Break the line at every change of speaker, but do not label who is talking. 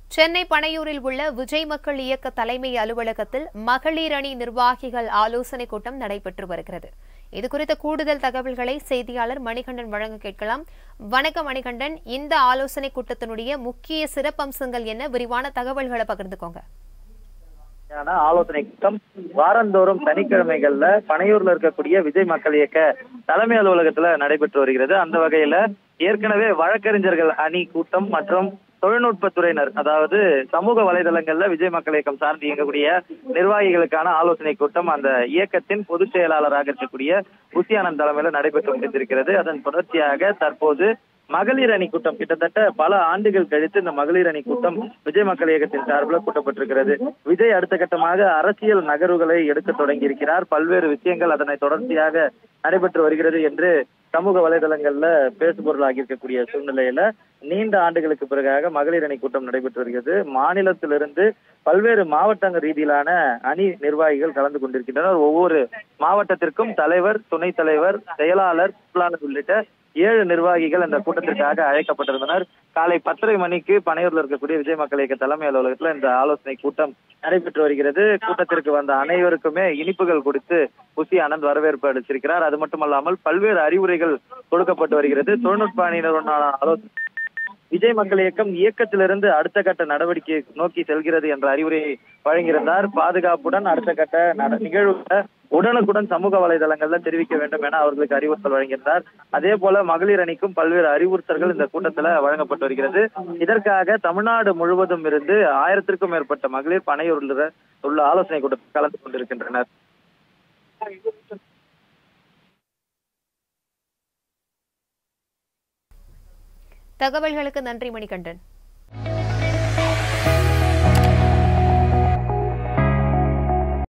சென்னை பனையூரில் உள்ள விஜய் மக்கள் இயக்க தலைமை அலுவலகத்தில் மகளிர் அணி நிர்வாகிகள் ஆலோசனைக் கூட்டம் நடைபெற்று வருகிறது இதுகுறித்த கூடுதல் தகவல்களை செய்தியாளர் மணிகண்டன் வழங்க கேட்கலாம் வணக்கம் மணிகண்டன் இந்த ஆலோசனைக் கூட்டத்தினுடைய முக்கிய சிறப்பம்சங்கள் என்ன விரிவான தகவல்களை பகிர்ந்துக்கோங்க
யான ஆலோசனை கூட்டம் வாரந்தோறும் சனிக்கிழமைகள்ல பனையூர்ல இருக்கக்கூடிய விஜய் மக்கள் இயக்க தலைமை அலுவலகத்துல நடைபெற்று வருகிறது அந்த வகையில ஏற்கனவே வழக்கறிஞர்கள் அணி கூட்டம் மற்றும் தொழில்நுட்பத்துறையினர் அதாவது சமூக வலைதளங்கள்ல விஜய் மக்கள் இயக்கம் சார்ந்து இயங்கக்கூடிய நிர்வாகிகளுக்கான ஆலோசனை கூட்டம் அந்த இயக்கத்தின் பொதுச் செயலாளராக இருக்கக்கூடிய புசி ஆனந்த் தலைமையில நடைபெற்று முடிந்திருக்கிறது அதன் தொடர்ச்சியாக தற்போது மகளிர் அணி கூட்டம் கிட்டத்தட்ட பல ஆண்டுகள் கழித்து இந்த மகளிர் அணி கூட்டம் விஜய் மக்கள் இயக்கத்தின் சார்பில் கூட்டப்பட்டிருக்கிறது விஜய் அடுத்த கட்டமாக அரசியல் நகர்வுகளை எடுக்க தொடங்கி இருக்கிறார் பல்வேறு விஷயங்கள் அதனை தொடர்ச்சியாக நடைபெற்று வருகிறது என்று சமூக வலைதளங்கள்ல பேசுபொருளாகி இருக்கக்கூடிய சூழ்நிலையில நீண்ட ஆண்டுகளுக்கு பிறகாக மகளிர் அணி கூட்டம் நடைபெற்று வருகிறது மாநிலத்திலிருந்து பல்வேறு மாவட்டங்கள் ரீதியிலான அணி நிர்வாகிகள் கலந்து கொண்டிருக்கின்றனர் ஒவ்வொரு மாவட்டத்திற்கும் தலைவர் துணைத் தலைவர் செயலாளர் பொருளாளர் உள்ளிட்ட ஏழு நிர்வாகிகள் இந்த கூட்டத்திற்காக அழைக்கப்பட்டிருந்தனர் காலை பத்தரை மணிக்கு பனையூர்ல இருக்கக்கூடிய விஜய் மக்கள் இயக்க தலைமை அலுவலகத்துல இந்த ஆலோசனை கூட்டம் நடைபெற்று வருகிறது கூட்டத்திற்கு வந்த அனைவருக்குமே இனிப்புகள் கொடுத்து புசி ஆனந்த் வரவேற்பு அளிச்சிருக்கிறார் அது மட்டுமல்லாமல் பல்வேறு அறிவுரைகள் கொடுக்கப்பட்டு வருகிறது தொழில்நுட்ப அணியினருடனான ஆலோசனை விஜய் மக்கள் இயக்கம் இயக்கத்திலிருந்து அடுத்த கட்ட நடவடிக்கை நோக்கி செல்கிறது என்ற அறிவுரையை வழங்கியிருந்தார் பாதுகாப்புடன் அடுத்த கட்ட நட- நிகழ்வுகளை உடனுக்குடன் சமூக வலைதளங்கள்ல தெரிவிக்க வேண்டும் என அவர்களுக்கு அறிவுறுத்தல் வழங்கியிருந்தார் அதே போல மகளிர் அணிக்கும் பல்வேறு அறிவுறுத்தல்கள் இந்த கூட்டத்துல வழங்கப்பட்டு வருகிறது இதற்காக தமிழ்நாடு முழுவதும் இருந்து ஆயிரத்திற்கும் மேற்பட்ட மகளிர் பனையூரில் உள்ள ஆலோசனை கூட்டத்தில் கலந்து கொண்டிருக்கின்றனர்
தகவல்களுக்கு நன்றி மணிகண்டன்